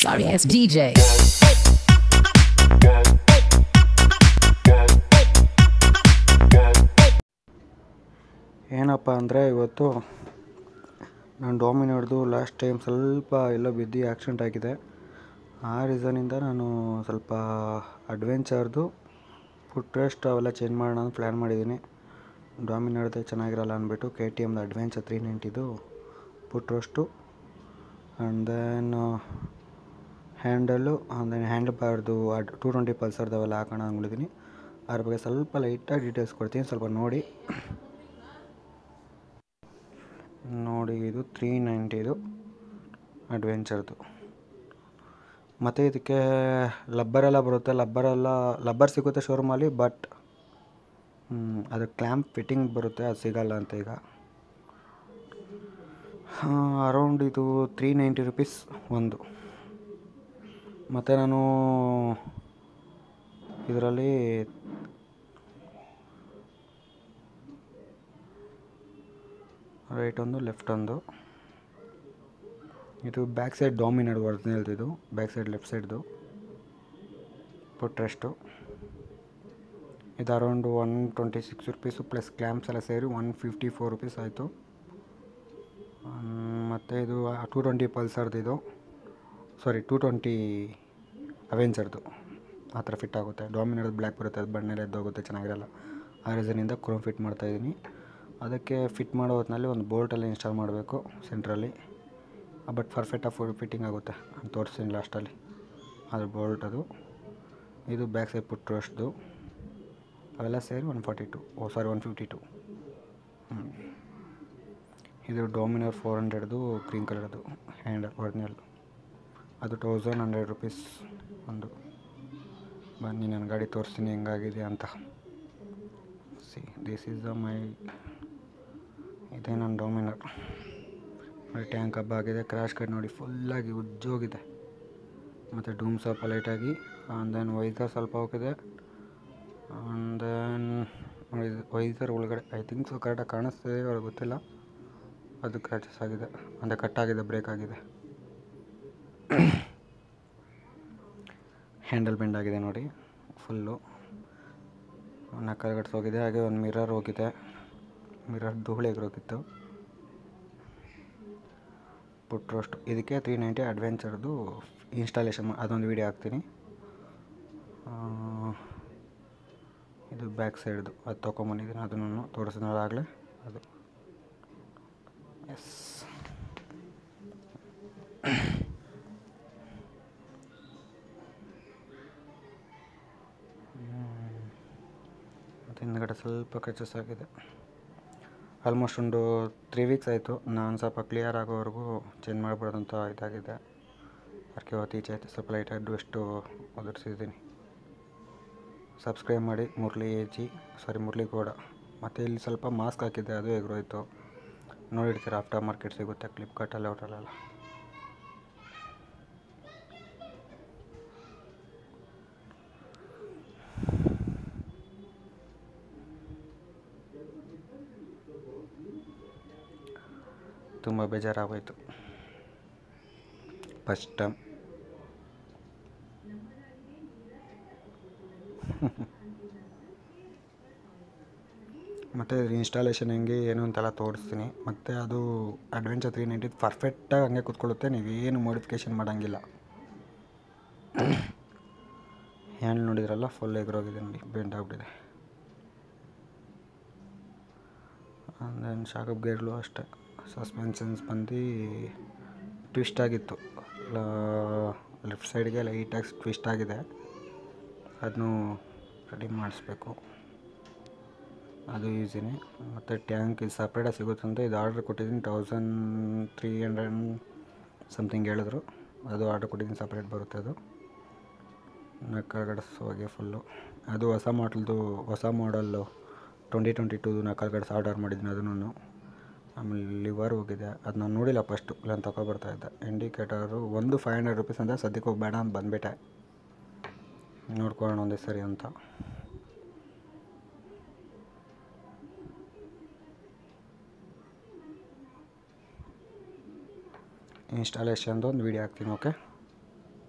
sorry ass DJ. ಏನಪ್ಪ ಅಂದರೆ ಇವತ್ತು ನಾನು ಡಾಮಿನೋಡ್ದು ಲಾಸ್ಟ್ ಟೈಮ್ ಸ್ವಲ್ಪ ಎಲ್ಲೋ ಬಿದ್ದು ಆಕ್ಸಿಡೆಂಟ್ ಆಗಿದೆ ಆ ರೀಸನಿಂದ ನಾನು ಸ್ವಲ್ಪ ಅಡ್ವೆಂಚರ್ದು ಫುಟ್ ರೆಸ್ಟ್ ಅವೆಲ್ಲ ಚೇಂಜ್ ಮಾಡೋಣ ಅಂತ ಪ್ಲ್ಯಾನ್ ಮಾಡಿದ್ದೀನಿ ಡಾಮಿನೋಡ್ದೆ ಚೆನ್ನಾಗಿರಲ್ಲ ಅಂದ್ಬಿಟ್ಟು ಕೆ ಟಿ ಎಮ್ದು ಅಡ್ವೆಂಚರ್ ತ್ರೀ ನೈಂಟಿದು foot rest and then handle and then handle ಬಾರ್ದು ಅಡ್ ಟೂ ಟ್ವೆಂಟಿ ಪಲ್ಸರ್ದು ಅವೆಲ್ಲ ಹಾಕೋಣ ಅಂದ್ಕೊಂಡಿದ್ದೀನಿ ಅದ್ರ ಬಗ್ಗೆ ಸ್ವಲ್ಪ ಲೈಟಾಗಿ ಡೀಟೇಲ್ಸ್ ಕೊಡ್ತೀನಿ ಸ್ವಲ್ಪ ನೋಡಿ ನೋಡಿ ಇದು ತ್ರೀ ನೈಂಟಿದು ಅಡ್ವೆಂಚರ್ದು ಮತ್ತು ಇದಕ್ಕೆ ಲಬ್ಬರೆಲ್ಲ ಬರುತ್ತೆ ಲಬ್ಬರೆಲ್ಲ ಲಬ್ಬರ್ ಸಿಗುತ್ತೆ ಶೋರೂಮಲ್ಲಿ ಬಟ್ ಅದು ಕ್ಲ್ಯಾಂಪ್ ಫಿಟ್ಟಿಂಗ್ ಬರುತ್ತೆ ಅದು ಸಿಗಲ್ಲ ಅಂತ ಈಗ ಅರೌಂಡ್ ಇದು ತ್ರೀ ನೈಂಟಿ ರುಪೀಸ್ ಒಂದು ಮತ್ತು ನಾನು ಇದರಲ್ಲಿ ರೈಟ್ ಒಂದು ಲೆಫ್ಟ್ ಒಂದು ಇದು ಬ್ಯಾಕ್ ಸೈಡ್ ಡಾಮಿನೇಡ್ ಒರಿಜಿನಲ್ದು ಇದು ಬ್ಯಾಕ್ ಸೈಡ್ ಲೆಫ್ಟ್ ಸೈಡ್ದು ಪುಟ್ರೆಸ್ಟು ಇದು around one twenty six rupees plus clamps ಎಲ್ಲ ಸೇರಿ ಒನ್ ಫಿಫ್ಟಿ ಫೋರ್ ರುಪೀಸ್ ಆಯಿತು ಮತ್ತು ಇದು ಟೂ ಟ್ವೆಂಟಿ ಪಲ್ಸರ್ದು ಇದು ಸಾರಿ ಟೂ ಟ್ವೆಂಟಿ ಅವೆಂಚರ್ದು ಆ ಥರ ಫಿಟ್ ಆಗುತ್ತೆ ಡಾಮಿನೋದು ಬ್ಲ್ಯಾಕ್ ಬರುತ್ತೆ ಅದು ಬಣ್ಣೆಲ್ಲ ಎದ್ದೋಗುತ್ತೆ ಚೆನ್ನಾಗಿರಲ್ಲ ಆ ರೀಸನಿಂದ ಕ್ರೋಮ್ ಫಿಟ್ ಮಾಡ್ತಾಯಿದ್ದೀನಿ ಅದಕ್ಕೆ ಫಿಟ್ ಮಾಡೋ ಹೊತ್ತಿನಲ್ಲಿ ಒಂದು ಬೋಲ್ಟಲ್ಲಿ ಇನ್ಸ್ಟಾಲ್ ಮಾಡಬೇಕು ಸೆಂಟ್ರಲ್ಲಿ ಬಟ್ ಪರ್ಫೆಕ್ಟಾಗಿ ಫುಲ್ ಫಿಟ್ಟಿಂಗ್ ಆಗುತ್ತೆ ನಾನು ತೋರಿಸ್ತೀನಿ ಲಾಸ್ಟಲ್ಲಿ ಅದು ಬೋಲ್ಟ್ ಅದು ಇದು ಬ್ಯಾಕ್ ಸೈಡ್ ಪುಟ್ ಅಷ್ಟು ಅವೆಲ್ಲ ಸೇರಿ one forty two oh sorry one fifty two ಇದು ಡೊಮಿನರ್ ಫೋರ್ ಹಂಡ್ರೆಡ್ದು ಗ್ರೀನ್ ಕಲರ್ದು ಹ್ಯಾಂಡ್ ಒರಿಜಿನಲ್ ಅದು ತೌಸಂಡ್ ಹಂಡ್ರೆಡ್ ರುಪೀಸ್ ಒಂದು ಬನ್ನಿ ನನ್ನ ಗಾಡಿ ತೋರಿಸ್ತೀನಿ ಹೆಂಗಾಗಿದೆ ಅಂತ see this is the my ಇದೇ ನನ್ನ ಡೊಮಿನರ್ ನೋಡಿ ಟ್ಯಾಂಕ್ ಹಬ್ಬ ಆಗಿದೆ ಕ್ರ್ಯಾಶ್ ಕಟ್ ನೋಡಿ ಫುಲ್ಲಾಗಿ ಉಜ್ಜೋಗಿದೆ ಮತ್ತು ಡೂಮ್ ಸ್ವಲ್ಪ ಲೈಟಾಗಿ ಆ್ಯಂಡ್ ದೆನ್ ವೈಸರ್ ಸ್ವಲ್ಪ ಹೋಗಿದೆ ಆ್ಯಂಡ್ ದೆನ್ ನೋಡಿ ವೈಸರ್ ಒಳಗಡೆ ಐ ಥಿಂಕ್ ಸೊ ಕರೆಕ್ಟಾಗಿ ಕಾಣಿಸ್ತಿದೆ ಅವ್ರಿಗೆ ಗೊತ್ತಿಲ್ಲ ಅದು ಕ್ರ್ಯಾಚಸ್ ಆಗಿದೆ ಅಂದರೆ ಕಟ್ಟಾಗಿದೆ ಬ್ರೇಕ್ ಆಗಿದೆ ಹ್ಯಾಂಡಲ್ ಬೆಂಡ್ ಆಗಿದೆ ನೋಡಿ ಫುಲ್ಲು ನಕ್ಕಲ್ಗಡ್ಸ್ ಹೋಗಿದೆ ಹಾಗೆ ಒಂದು ಮಿರರ್ ಹೋಗಿದೆ ಮಿರರ್ ಧೂಳು ಎಗರೋಗಿತ್ತು ಪುಟ್ರೋಸ್ಟ್ ಇದಕ್ಕೆ ತ್ರೀ ನೈಂಟಿ ಅಡ್ವೆಂಚರ್ದು ಇನ್ಸ್ಟಾಲೇಷನ್ ಅದೊಂದು ವೀಡಿಯೋ ಹಾಕ್ತೀನಿ ಇದು ಬ್ಯಾಕ್ ಸೈಡ್ದು ಅದು ತೊಗೊಂಬಂದಿದ್ದೀನಿ ಅದನ್ನು ತೋರಿಸಿದಾಗಲೇ ಅದು ಎಸ್ ಮತ್ತು ಹಿಂದ್ಗಡೆ ಸ್ವಲ್ಪ ಕ್ರಚಸ್ ಆಗಿದೆ ಆಲ್ಮೋಸ್ಟ್ ಒಂದು ತ್ರೀ ವೀಕ್ಸ್ ಆಯಿತು ನಾನು ಸ್ವಲ್ಪ ಕ್ಲಿಯರ್ ಆಗೋವರೆಗೂ ಚೇಂಜ್ ಮಾಡ್ಬಿಡೋದಂತ ಇದಾಗಿದೆ ಅದಕ್ಕೆ ಇವತ್ತು ಈಚೆ ಆಯಿತು ಸ್ವಲ್ಪ ಲೈಟಾಗಿ ಎಷ್ಟು ಒದರಿಸಿದ್ದೀನಿ ಸಬ್ಸ್ಕ್ರೈಬ್ ಮಾಡಿ ಮುರಳಿ ಜಿ ಸಾರಿ ಮುರಳಿ ಗೌಡ ಮತ್ತು ಇಲ್ಲಿ ಸ್ವಲ್ಪ ಮಾಸ್ಕ್ ಹಾಕಿದ್ದೆ ಅದು ಎಗ್ರೋಯ್ತು ನೋಡಿರ್ತೀರ ಆಫ್ಟರ್ ಮಾರ್ಕೆಟ್ ಸಿಗುತ್ತೆ ಫ್ಲಿಪ್ಕಾರ್ಟಲ್ಲಿ ಔಟಲ್ಲೆಲ್ಲ ತುಂಬ ಬೇಜಾರಾಗೋಯ್ತು ಫಸ್ಟ್ ಟೈಮ್ ಮತ್ತು ಅದ್ರ ಇನ್ಸ್ಟಾಲೇಷನ್ ಹೆಂಗೆ ಏನು ಅಂತೆಲ್ಲ ತೋರಿಸ್ತೀನಿ ಮತ್ತು ಅದು ಅಡ್ವೆಂಚರ್ ತ್ರೀ ನೈಂಟಿ ಪರ್ಫೆಕ್ಟಾಗಿ ಹಂಗೆ ಕೂತ್ಕೊಳ್ಳುತ್ತೆ ನೀವೇನು ಮಾಡಿಫಿಕೇಷನ್ ಮಾಡೋಂಗಿಲ್ಲ ಹ್ಯಾಂಡ್ ನೋಡಿದ್ರಲ್ಲ ಫುಲ್ ಎಗ್ರೋಗಿದೆ ನೋಡಿ ಬೆಂಡ್ ಆಗ್ಬಿಟ್ಟಿದೆ ದೆನ್ ಶಾಕಪ್ ಗೇರ್ಗಳು ಅಷ್ಟೇ ಸಸ್ಪೆನ್ಷನ್ಸ್ ಬಂದು ಟ್ವಿಸ್ಟ್ ಆಗಿತ್ತು ಲೆಫ್ಟ್ ಸೈಡ್ಗೆ ಲೈಟಾಗಿ ಟ್ವಿಸ್ಟ್ ಆಗಿದೆ ಅದನ್ನು ರೆಡಿ ಮಾಡಿಸ್ಬೇಕು ಅದು ಈಸಿನೇ ಮತ್ತು ಟ್ಯಾಂಕ್ ಇದು ಸಪ್ರೇಟಾಗಿ ಸಿಗುತ್ತೆ ಅಂತ ಇದು ಆರ್ಡ್ರ್ ಕೊಟ್ಟಿದ್ದೀನಿ ತೌಸಂಡ್ ತ್ರೀ ಹಂಡ್ರೆಡ್ ಸಮಥಿಂಗ್ ಹೇಳಿದ್ರು ಅದು ಆರ್ಡ್ರ್ ಕೊಟ್ಟಿದ್ದೀನಿ ಸಪ್ರೇಟ್ ಬರುತ್ತೆ ಅದು ನಕ್ಕಲ್ಗಡ್ಸ್ ಹೋಗಿ ಫುಲ್ಲು ಅದು ಹೊಸ ಮಾಡಲ್ದು ಹೊಸ ಮಾಡಲ್ಲು ಟ್ವೆಂಟಿ ಟ್ವೆಂಟಿ ಟೂದು ನಕ್ಕಲ್ಗಡ್ಸ್ ಆರ್ಡರ್ ಮಾಡಿದ್ದೀನಿ ಅದನ್ನು ಆಮೇಲೆ ಲಿವರ್ ಹೋಗಿದೆ ಅದು ನಾನು ನೋಡಿಲ್ಲ ಫಸ್ಟು ನಾನು ತೊಗೊಬರ್ತಾಯಿದ್ದೆ ಇಂಡಿಕೇಟರು ಒಂದು ಫೈವ್ ಹಂಡ್ರೆಡ್ ರುಪೀಸ್ ಅಂದರೆ ಸದ್ಯಕ್ಕೆ ಹೋಗ್ಬೇಡ ಅಂತ ಬಂದುಬಿಟ್ಟೆ ನೋಡ್ಕೊಳ್ಳೋಣ ಒಂದೇ ಸರಿ ಅಂತ ಇನ್ಸ್ಟಾಲೇಷನ್ದು ಒಂದು ವೀಡಿಯೋ ಹಾಕ್ತೀನಿ ಓಕೆ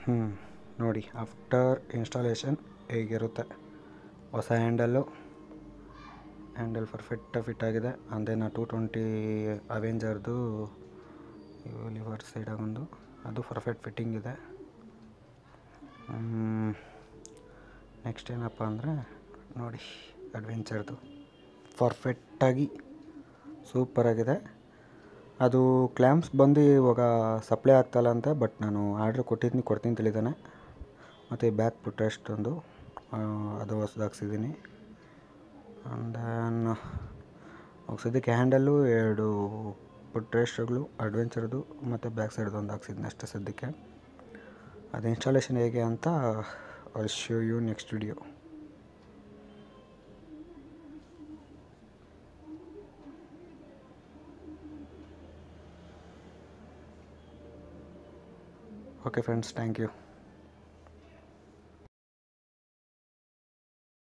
ಹ್ಞೂ ನೋಡಿ ಆಫ್ಟರ್ ಇನ್ಸ್ಟಾಲೇಷನ್ ಹೇಗಿರುತ್ತೆ ಹೊಸ ಹ್ಯಾಂಡಲ್ಲು ಹ್ಯಾಂಡಲ್ ಪರ್ಫೆಕ್ಟ್ ಫಿಟ್ ಆಗಿದೆ ಅಂದೇ ನಾ ಟೂ ಟ್ವೆಂಟಿ ಅವೆಂಜರ್ದು ಲಿವರ್ ಸೈಡಾಗೊಂದು ಅದು ಪರ್ಫೆಕ್ಟ್ ಫಿಟ್ಟಿಂಗ್ ಇದೆ ನೆಕ್ಸ್ಟ್ ಏನಪ್ಪ ಅಂದರೆ ನೋಡಿ ಅಡ್ವೆಂಚರ್ದು ಪರ್ಫೆಕ್ಟಾಗಿ ಸೂಪರಾಗಿದೆ ಅದು ಕ್ಲ್ಯಾಂಪ್ಸ್ ಬಂದು ಇವಾಗ ಸಪ್ಲೈ ಆಗ್ತಾಯಿಲ್ಲ ಅಂತ ಬಟ್ ನಾನು ಆರ್ಡ್ರ್ ಕೊಟ್ಟಿದ್ದೀನಿ ಕೊಡ್ತೀನಿ ತಿಳಿದಾನೆ ಮತ್ತು ಬ್ಯಾಕ್ ಪುಟ್ರೆಸ್ಟ್ ಒಂದು ಅದು ಹೊಸ್ದು ಹಾಕ್ಸಿದ್ದೀನಿ ಆ್ಯಂಡ್ ದೆನ್ ಸದ್ಯಕ್ಕೆ ಹ್ಯಾಂಡಲ್ಲು ಎರಡು ಪುಟ್ರೆಸ್ಟ್ಗಳು ಅಡ್ವೆಂಚರ್ದು ಮತ್ತು ಬ್ಯಾಕ್ ಸೈಡ್ದು ಒಂದು ಹಾಕ್ಸಿದ್ದೀನಿ ಅಷ್ಟೇ ಸದ್ಯಕ್ಕೆ ಅದು ಇನ್ಸ್ಟಾಲೇಷನ್ ಹೇಗೆ ಅಂತ I show you next video okay friends thank you